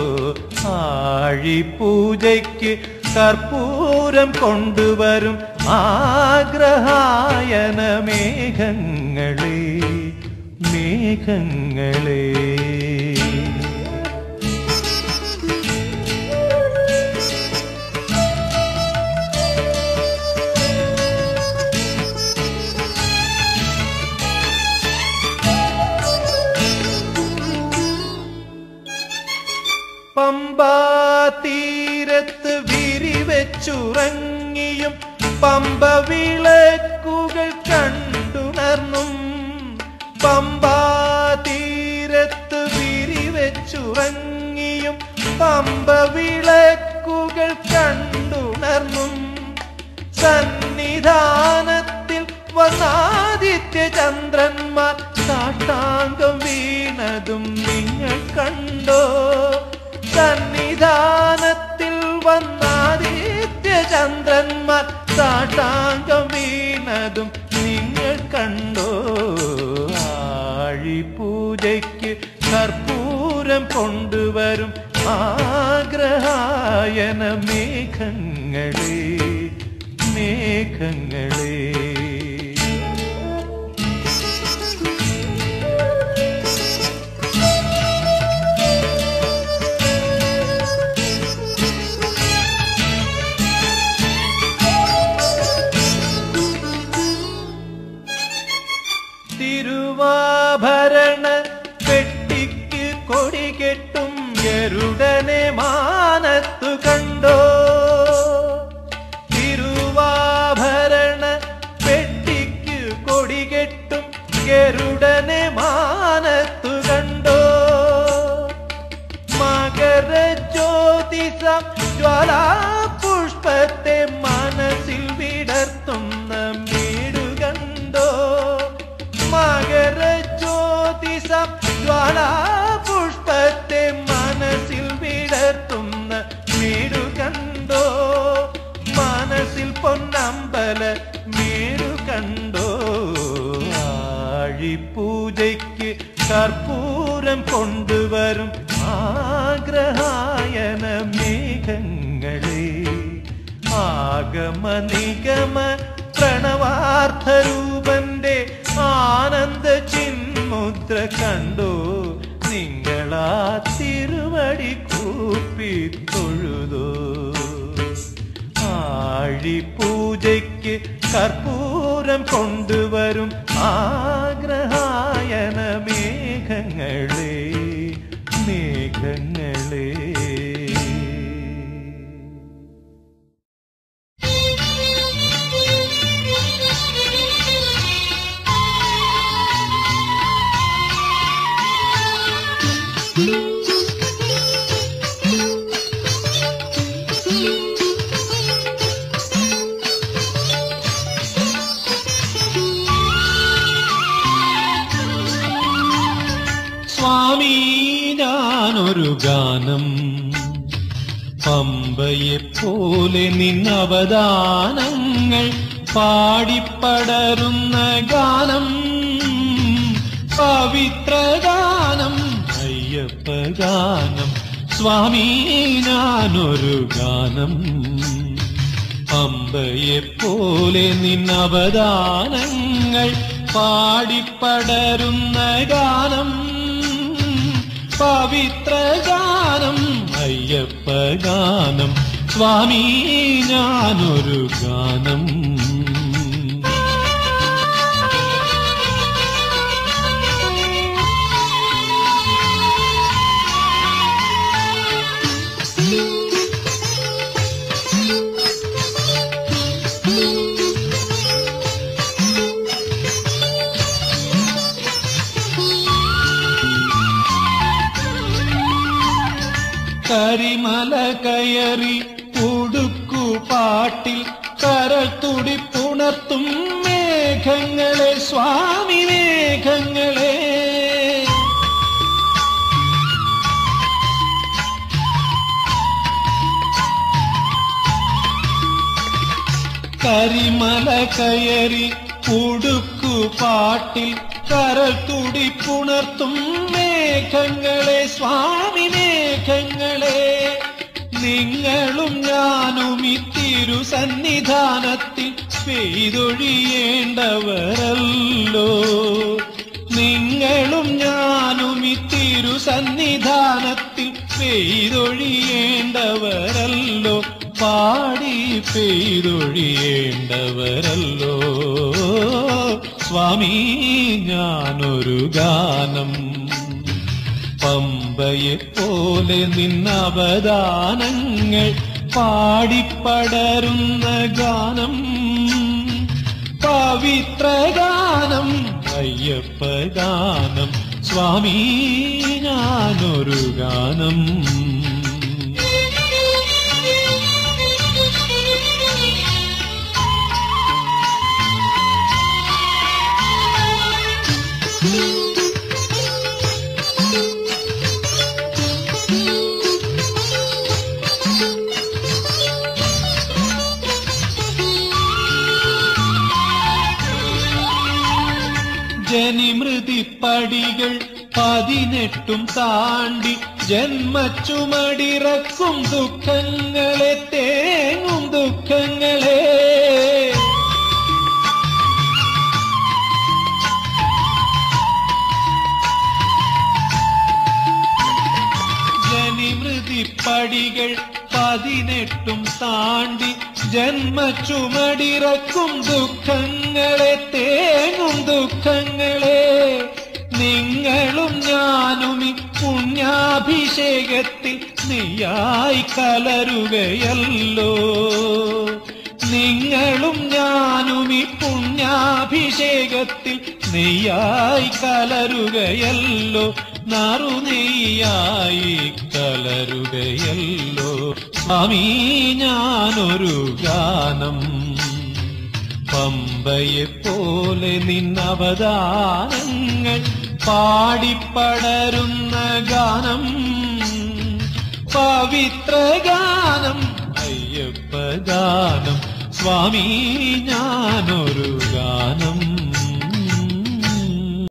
ആഴിപൂജയ്ക്ക് കർപ്പൂരം കൊണ്ടുവരും ആഗ്രഹായന മേഘങ്ങളെ മേഘങ്ങളെ വിരിവച്ചുറങ്ങിയും പമ്പ വിളക്കുകൾ കണ്ടുണർന്നും പമ്പാ തീരത്ത് വിരിവച്ചുറങ്ങിയും പമ്പ വിളക്കുകൾ കണ്ടുണർന്നും സന്നിധാനത്തിൽ വന്നാദിത്യ ചന്ദ്രന്മാർ സാഷ്ടാംഗം വീണതും നിങ്ങൾ കണ്ടോ സന്നിധാനത്തിൽ വന്നാദിത്യ ചന്ദ്രന്മാർ സാഷ്ടാംഗം വീണതും നിങ്ങൾ കണ്ടോ ആഴിപൂജയ്ക്ക് കർപ്പൂരം കൊണ്ടുവരും ആഗ്രഹായന മേഘങ്ങളെ മേഘങ്ങളെ തിരുവാഭരണ പെട്ടിക്ക് കൊടികെട്ടും ഗരുഡനെ മാനത്തു കണ്ടോ തിരുവാഭരണ പെട്ടിക്ക് കൊടികെട്ടും ഗരുഡനെ മാനത്തു കണ്ടോ മകര ജ്യോതിസം ജ്വാലാപുഷ്പത്തെ മനസ്സിൽ വിടർത്തുന്ന മീടുകണ്ടോ മകര ജ്യോതിസം ജ്വാലാപുഷ്പത്തെ മനസ്സിൽ വിടർത്തുന്ന മീടുകണ്ടോ മനസ്സിൽ പൊന്നമ്പല മീടുകണ്ടോ ആഴിപൂജയ്ക്ക് കർപ്പൂരം കൊണ്ടുവരും ആഗ്രഹായന മേഘങ്ങളെ ആഗമ നിഗമ പ്രണവാർത്ഥരൂപന്റെ ആനന്ദ ചിന്മുദ്ര കണ്ടോ നിങ്ങളാ തിരുവടി കൂപ്പി തൊഴുതോ ആഴിപൂജയ്ക്ക് കർപ്പൂരം കൊണ്ടുവരും ആഗ്രഹായന മേഘങ്ങളെ മേഘങ്ങളെ സ്വാമി ഞാനൊരു ഗാനം പമ്പയെ പോലെ നിന്നവദാനങ്ങൾ പാടിപ്പടരുന്ന ഗാനം പവിത്രഗാനം അയ്യപ്പ ഗാനം സ്വാമി ഞാനൊരു ഗാനം പമ്പയെ പോലെ നിന്നവദാനങ്ങൾ പാടിപ്പടരുന്ന ഗാനം പവിത്രഗാനം അയ്യപ്പ ഗാനം സ്വാമി ഞാനൊരു ഗാനം കരിമല കയറി ഉടുക്കു പാട്ടിൽ കരൾ തുടിപ്പുണർത്തും മേഘങ്ങളെ സ്വാമി മേഘങ്ങളെ കരിമല കയറി ഉടുക്കു പാട്ടിൽ കരൾ തുടിപ്പുണർത്തും മേഘങ്ങളെ സ്വാമി മേഘങ്ങളെ നിങ്ങളും ഞാനും ഈ തിരുസന്നിധാനത്തിൽ പെയ്തൊഴിയേണ്ടവരല്ലോ നിങ്ങളും ഞാനും ഈ തിരുസന്നിധാനത്തിൽ പെയ്തൊഴിയേണ്ടവരല്ലോ പാടി പെയ്തൊഴിയേണ്ടവരല്ലോ സ്വാമി ഞാനൊരു ഗാനം പമ്പയെ പോലെ നിന്നവദാനങ്ങൾ പാടിപ്പടരുന്ന ഗാനം പവിത്രഗാനം അയ്യപ്പ ഗാനം സ്വാമി ഞാനൊരു ഗാനം ജനിമൃതിപ്പടികൾ പതിനെട്ടും താണ്ടി ജന്മച്ചുമടിറക്കും ദുഃഖങ്ങളെ തേങ്ങും ദുഃഖങ്ങളെ ജനിമൃതിപ്പടികൾ പതിനെട്ടും താണ്ടി ജന്മച്ചുമടിറക്കും ദുഃഖങ്ങളെ തേങ്ങും ദുഃഖങ്ങളെ നിങ്ങളും ഞാനും ഈ പുണ്യാഭിഷേകത്തിൽ നീയായി കലരുകയല്ലോ നിങ്ങളും ഞാനും ഈ പുണ്യാഭിഷേകത്തിൽ നെയ്യായി കലരുകയല്ലോ നറുനെയ്യായി കലരുകയല്ലോ സ്വാമി ഞാനൊരു ഗാനം പമ്പയെ പോലെ നിന്നവദാനങ്ങൾ പാടിപ്പടരുന്ന ഗാനം പവിത്ര ഗാനം അയ്യപ്പ ഗാനം സ്വാമി ഞാനൊരു